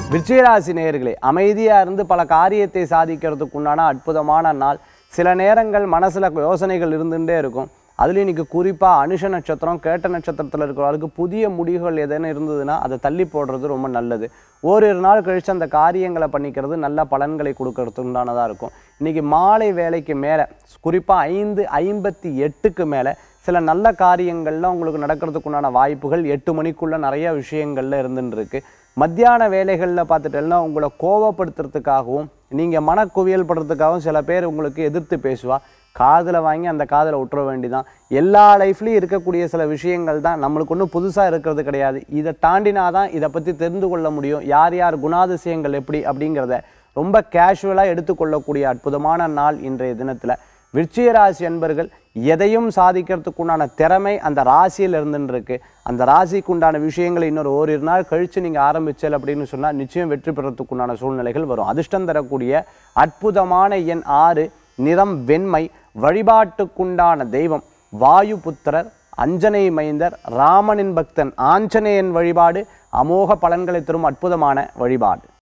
விருச்சிகராசி நேயர்களே அமைதியாக இருந்து பல காரியத்தை சாதிக்கிறதுக்கு உண்டான அற்புதமான நாள் சில நேரங்கள் மனசில் யோசனைகள் இருந்துகிட்டே இருக்கும் அதுலேயும் இன்னைக்கு குறிப்பாக அனுஷ நட்சத்திரம் கேட்ட நட்சத்திரத்தில் இருக்கிறவர்களுக்கு புதிய முடிவுகள் எதனா இருந்ததுன்னா அதை தள்ளி போடுறது ரொம்ப நல்லது ஓரிரு நாள் கழித்து அந்த காரியங்களை பண்ணிக்கிறது நல்ல பலன்களை கொடுக்கறதுக்கு உண்டானதாக இருக்கும் இன்றைக்கி மாலை வேலைக்கு மேலே குறிப்பாக ஐந்து ஐம்பத்தி எட்டுக்கு மேலே சில நல்ல காரியங்கள்லாம் உங்களுக்கு நடக்கிறதுக்கு உண்டான வாய்ப்புகள் எட்டு மணிக்குள்ளே நிறைய விஷயங்கள்ல இருந்துட்டு இருக்கு மத்தியான வேலைகளில் பார்த்துட்டேன்னா உங்களை கோவப்படுத்துறதுக்காகவும் நீங்கள் மனக்குவியல் படுறதுக்காகவும் சில பேர் உங்களுக்கு எதிர்த்து பேசுவா காதில் வாங்கி அந்த காதில் விட்டுற வேண்டிதான் எல்லா லைஃப்லேயும் இருக்கக்கூடிய சில விஷயங்கள் தான் நம்மளுக்கு ஒன்றும் புதுசாக இருக்கிறது கிடையாது இதை தாண்டினா தான் இதை பற்றி தெரிந்து கொள்ள முடியும் யார் யார் குணாதிசயங்கள் எப்படி அப்படிங்கிறத ரொம்ப கேஷுவலாக எடுத்துக்கொள்ளக்கூடிய அற்புதமான நாள் இன்றைய தினத்தில் விருச்சிக ராசி என்பர்கள் எதையும் சாதிக்கிறதுக்கு உண்டான திறமை அந்த ராசியில் இருந்துன்னு இருக்கு அந்த ராசிக்கு உண்டான விஷயங்களை இன்னொரு ஓரிரு நாள் கழித்து நீங்கள் ஆரம்பிச்சல் அப்படின்னு சொன்னால் நிச்சயம் வெற்றி பெறத்துக்கு உண்டான சூழ்நிலைகள் வரும் அதிர்ஷ்டம் தரக்கூடிய அற்புதமான எண் ஆறு நிறம் வெண்மை வழிபாட்டுக்குண்டான தெய்வம் வாயு புத்திரர் அஞ்சனை மைந்தர் ராமனின் பக்தன் ஆஞ்சநேயன் வழிபாடு அமோக பலன்களை தரும் அற்புதமான வழிபாடு